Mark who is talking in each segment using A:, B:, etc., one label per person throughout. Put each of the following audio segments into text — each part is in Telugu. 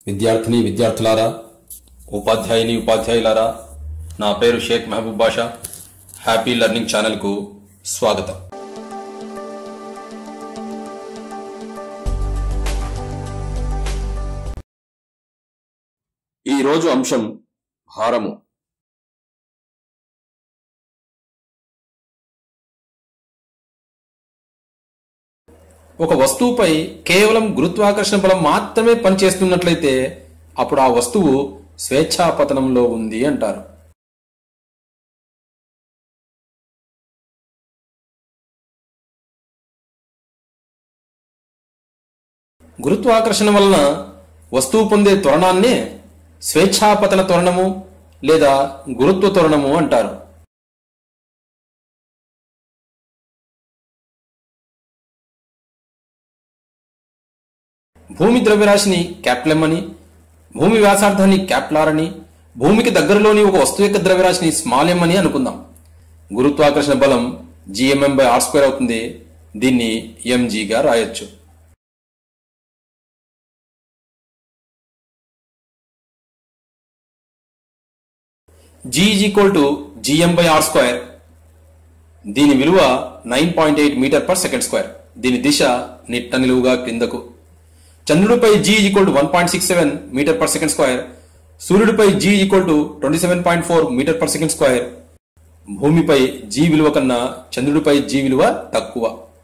A: విద్యార్థిని విద్యార్థులారా ఉపాధ్యాయుని ఉపాధ్యాయులారా నా పేరు షేక్ మహబూబ్ బాషా హ్యాపీ లెర్నింగ్ ఛానల్కు స్వాగతం ఈ రోజు అంశం భారము ఒక వస్తువుపై కేవలం గురుత్వాకర్షణ బలం మాత్రమే పనిచేస్తున్నట్లయితే అప్పుడు ఆ వస్తువు స్వేచ్ఛాపతనంలో ఉంది అంటారు గురుత్వాకర్షణ వలన వస్తువు పొందే త్వరణాన్నే స్వేచ్ఛాపతన త్వరణము లేదా గురుత్వ త్వరణము అంటారు భూమి ద్రవ్యరాశిని క్యాప్లెమ్ అని భూమి వ్యాసార్థాన్ని క్యాప్లార్ అని భూమికి దగ్గరలోని ఒక వస్తువు యొక్క ద్రవ్యరాశిని స్మాల్ ఎం అని అనుకుందాం గురుత్వాకర్షణ బలం జిఎంఎం బై ఆర్ స్క్వేర్ అవుతుంది దీన్ని ఎంజీగా రాయొచ్చు g is equal to GM by R square దీని విలువ nine point eight metre per second square దీని దిశ నిట్ట నిలువుగా క్రిందకు చంద్రుడిపై g equal to one point six seven metre per second square సూర్యుడిపై g equal to twenty seven point four metre per second square భూమిపై జీ విలువ కన్నా చంద్రుడిపై జీ విలువ తక్కువ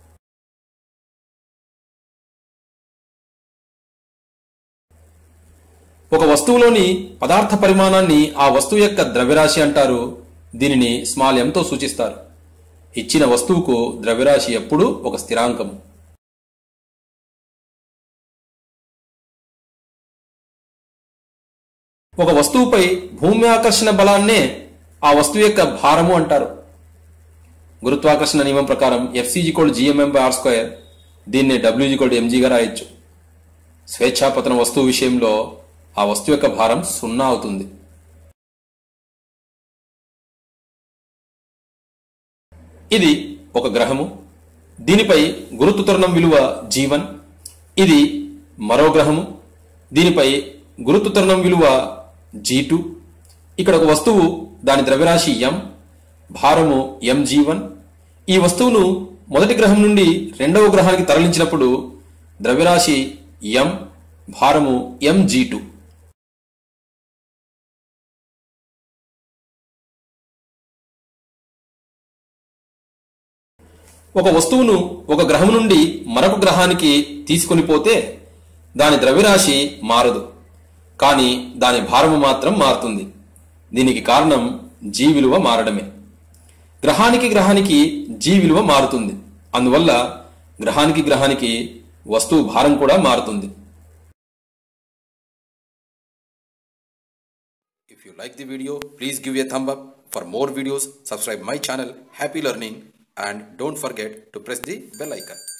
A: ఒక వస్తువులోని పదార్థ పరిమాణాన్ని ఆ వస్తువు యొక్క ద్రవ్యరాశి అంటారు దీనిని స్మాల్ ఎంతో సూచిస్తారు ఇచ్చిన వస్తువుకు ద్రవ్యరాశి ఎప్పుడూ ఒక స్థిరాంకం ఒక వస్తువుపై భూమి ఆకర్షణ బలాన్నే ఆ వస్తువు యొక్క భారము అంటారు గురుత్వాకర్షణ నియమం ప్రకారం FC equal GMM by R square దీన్ని డబ్ల్యూ ఈక్వల్ ఎంజీగా రాయొచ్చు స్వేచ్ఛాపతన వస్తువు విషయంలో ఆ వస్తువు యొక్క భారం సున్నా అవుతుంది ఇది ఒక గ్రహము దీనిపై గురుత్వ త్వరణం విలువ జీవన్ ఇది మరో గ్రహము దీనిపై గురుత్వ త్వరణం విలువ జీ టూ ఇక్కడ ఒక వస్తువు దాని ద్రవ్యరాశి ఎం భారము ఎం జీవన్ ఈ వస్తువును మొదటి గ్రహం నుండి రెండవ గ్రహానికి తరలించినప్పుడు ద్రవ్యరాశి ఎం భారము ఎం జీ టూ ఒక వస్తువును ఒక గ్రహం నుండి మరొక గ్రహానికి తీసుకొని పోతే దాని ద్రవ్యరాశి మారదు కానీ దాని భారము మాత్రం మారుతుంది దీనికి కారణం జీ విలువ మారడమే గ్రహానికి గ్రహానికి జీ విలువ మారుతుంది అందువల్ల గ్రహానికి గ్రహానికి వస్తువు భారం కూడా మారుతుంది If you like the video, please give a thumb up. For more videos, subscribe my channel Happy Learning and don't forget to press the bell icon.